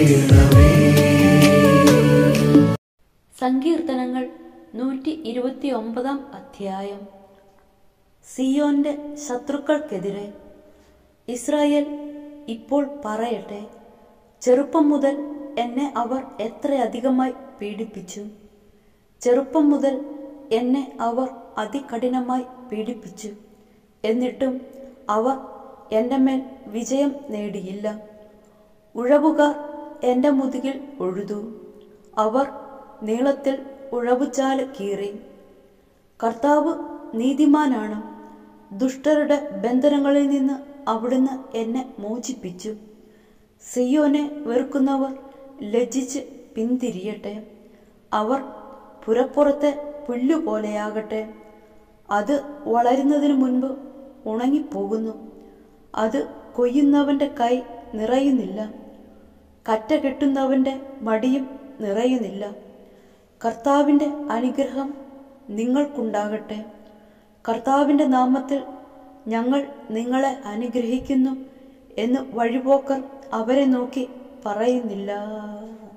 ചെയ്യണമേ സങ്കീർത്തനങ്ങൾ നൂറ്റി ഇരുപത്തി ഒമ്പതാം അധ്യായം സിയോന്റെ ശത്രുക്കൾക്കെതിരെ ഇസ്രായേൽ ഇപ്പോൾ പറയട്ടെ ചെറുപ്പം മുതൽ എന്നെ അവർ എത്രയധികമായി പീഡിപ്പിച്ചു ചെറുപ്പം മുതൽ എന്നെ അവർ അതികഠിനമായി പീഡിപ്പിച്ചു എന്നിട്ടും അവർ എൻ്റെ മേൽ വിജയം നേടിയില്ല ഉഴവുകാർ എൻ്റെ മുതുകിൽ ഉഴുതു അവർ നീളത്തിൽ ഉഴവുചാല് കീറി കർത്താവ് നീതിമാനാണ് ദുഷ്ടരുടെ ബന്ധനങ്ങളിൽ നിന്ന് അവിടുന്ന് എന്നെ മോചിപ്പിച്ചു സിയോനെ വെറുക്കുന്നവർ ലജ്ജിച്ച് പിന്തിരിയട്ടെ അവർ പുരപ്പുറത്തെ പുല്ലുപോലെയാകട്ടെ അത് വളരുന്നതിന് മുൻപ് ഉണങ്ങിപ്പോകുന്നു അത് കൊയ്യുന്നവൻ്റെ കൈ നിറയുന്നില്ല കറ്റ കെട്ടുന്നവൻ്റെ മടിയും നിറയുന്നില്ല കർത്താവിൻ്റെ അനുഗ്രഹം നിങ്ങൾക്കുണ്ടാകട്ടെ കർത്താവിൻ്റെ നാമത്തിൽ ഞങ്ങൾ നിങ്ങളെ അനുഗ്രഹിക്കുന്നു എന്ന് വഴിപോക്കർ അവരെ നോക്കി പറയുന്നില്ല